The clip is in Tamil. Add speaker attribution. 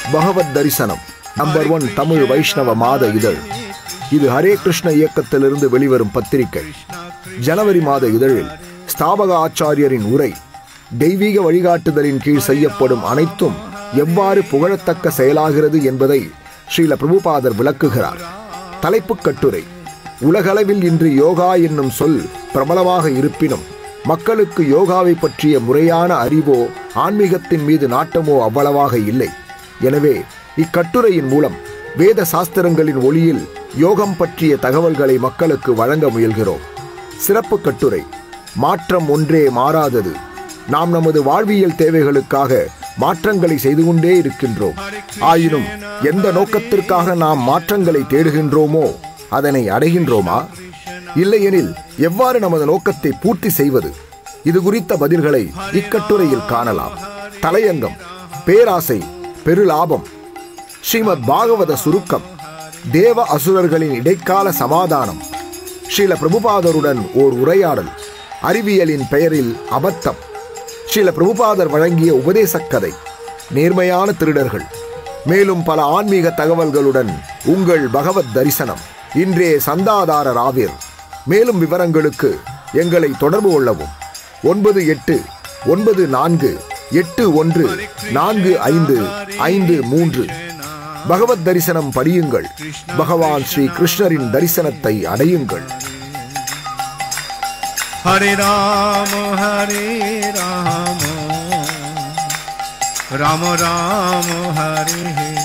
Speaker 1: பகவத் தரிசனம் நம்பர் ஒன் தமிழ் வைஷ்ணவ மாத இதழ் இது ஹரே கிருஷ்ண இயக்கத்திலிருந்து வெளிவரும் பத்திரிகை ஜனவரி மாத இதழில் ஸ்தாபக ஆச்சாரியரின் உரை தெய்வீக வழிகாட்டுதலின் கீழ் செய்யப்படும் அனைத்தும் எவ்வாறு புகழத்தக்க செயலாகிறது என்பதை ஸ்ரீல பிரபுபாதர் விளக்குகிறார் தலைப்புக் கட்டுரை உலகளவில் இன்று யோகா என்னும் சொல் பிரபலமாக இருப்பினும் மக்களுக்கு யோகாவை பற்றிய முறையான அறிவோ ஆன்மீகத்தின் மீது நாட்டமோ அவ்வளவாக இல்லை எனவே இக்கட்டுரையின் மூலம் வேத சாஸ்திரங்களின் ஒளியில் யோகம் பற்றிய தகவல்களை மக்களுக்கு வழங்க முயல்கிறோம் சிறப்பு கட்டுரை மாற்றம் ஒன்றே மாறாதது நாம் நமது வாழ்வியல் தேவைகளுக்காக மாற்றங்களை செய்து கொண்டே இருக்கின்றோம் ஆயினும் எந்த நோக்கத்திற்காக நாம் மாற்றங்களை தேடுகின்றோமோ அதனை அடைகின்றோமா இல்லையெனில் எவ்வாறு நமது நோக்கத்தை பூர்த்தி செய்வது இது குறித்த பதில்களை இக்கட்டுரையில் காணலாம் தலையங்கம் பேராசை பெருலாபம் ஸ்ரீமத் பாகவத சுருக்கம் தேவ அசுரர்களின் இடைக்கால சமாதானம் ஸ்ரீல பிரபுபாதருடன் ஓர் உரையாடல் அறிவியலின் பெயரில் அபத்தம் ஸ்ரீல பிரபுபாதர் வழங்கிய உபதேசக் கதை நேர்மையான திருடர்கள் மேலும் பல ஆன்மீக தகவல்களுடன் உங்கள் பகவத் தரிசனம் இன்றே சந்தாதாரர் ஆவீர் மேலும் விவரங்களுக்கு எங்களை தொடர்பு கொள்ளவும் ஒன்பது எட்டு ஒன்பது நான்கு எட்டு ஒன்று நான்கு ஐந்து ஐந்து மூன்று பகவத் தரிசனம் படியுங்கள் பகவான் ஸ்ரீ கிருஷ்ணரின் தரிசனத்தை அடையுங்கள்
Speaker 2: हरे राम हरे राम राम राम हरे